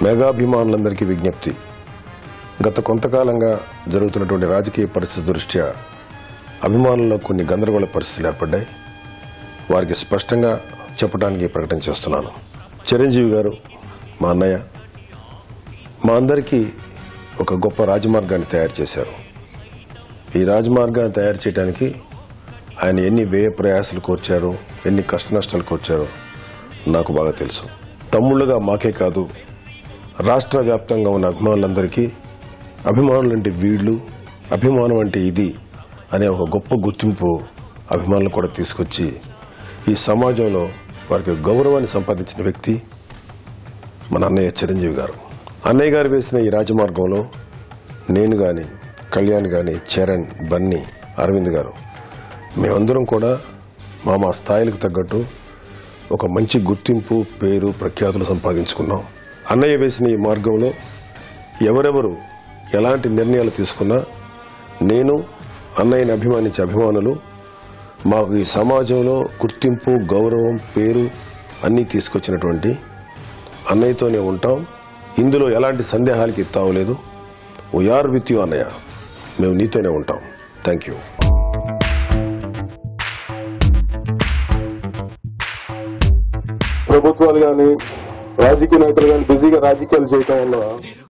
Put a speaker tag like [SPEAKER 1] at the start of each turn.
[SPEAKER 1] మెగాభిమానులందరికీ విజ్ఞప్తి గత కొంతకాలంగా జరుగుతున్నటువంటి రాజకీయ పరిస్థితి దృష్ట్యా అభిమానుల్లో కొన్ని గందరగోళ పరిస్థితులు ఏర్పడ్డాయి వారికి స్పష్టంగా చెప్పడానికి ప్రకటన చేస్తున్నాను చిరంజీవి గారు మా అన్నయ్య మా అందరికీ ఒక గొప్ప రాజమార్గాన్ని తయారు చేశారు ఈ రాజమార్గాన్ని తయారు చేయడానికి ఆయన ఎన్ని వ్యయ ప్రయాసాలు కోర్చారో ఎన్ని కష్ట నష్టాలు కోర్చారో నాకు బాగా తెలుసు తమ్ముళ్ళుగా మాకే కాదు రాష్ట్ర వ్యాప్తంగా ఉన్న అభిమానులందరికీ అభిమానులు అంటే వీళ్ళు అభిమానం అంటే ఇది అనే ఒక గొప్ప గుర్తింపు అభిమానులు కూడా తీసుకొచ్చి ఈ సమాజంలో వారికి గౌరవాన్ని సంపాదించిన వ్యక్తి మన అన్నయ్య చిరంజీవి గారు అన్నయ్య గారు వేసిన ఈ రాజమార్గంలో నేను గాని కళ్యాణ్ గాని చరణ్ బన్నీ అరవింద్ గారు మేమందరం కూడా మా మా స్థాయిలకు తగ్గట్టు ఒక మంచి గుర్తింపు పేరు ప్రఖ్యాతులు సంపాదించుకున్నాం అన్నయ్య వేసిన ఈ మార్గంలో ఎవరెవరు ఎలాంటి నిర్ణయాలు తీసుకున్నా నేను అన్నయ్యని అభిమానించే అభిమానులు మాకు ఈ సమాజంలో గుర్తింపు గౌరవం పేరు అన్నీ తీసుకొచ్చినటువంటి అన్నయ్యతోనే ఉంటాం ఇందులో ఎలాంటి సందేహాలకి తావులేదు వీఆర్ విత్ యూ అన్నయ్య మేము నీతోనే ఉంటాం థ్యాంక్ యూ
[SPEAKER 2] ప్రభుత్వాలు కానీ రాజకీయ నాయకులు కానీ బిజీగా రాజకీయాలు చేయటం వల్ల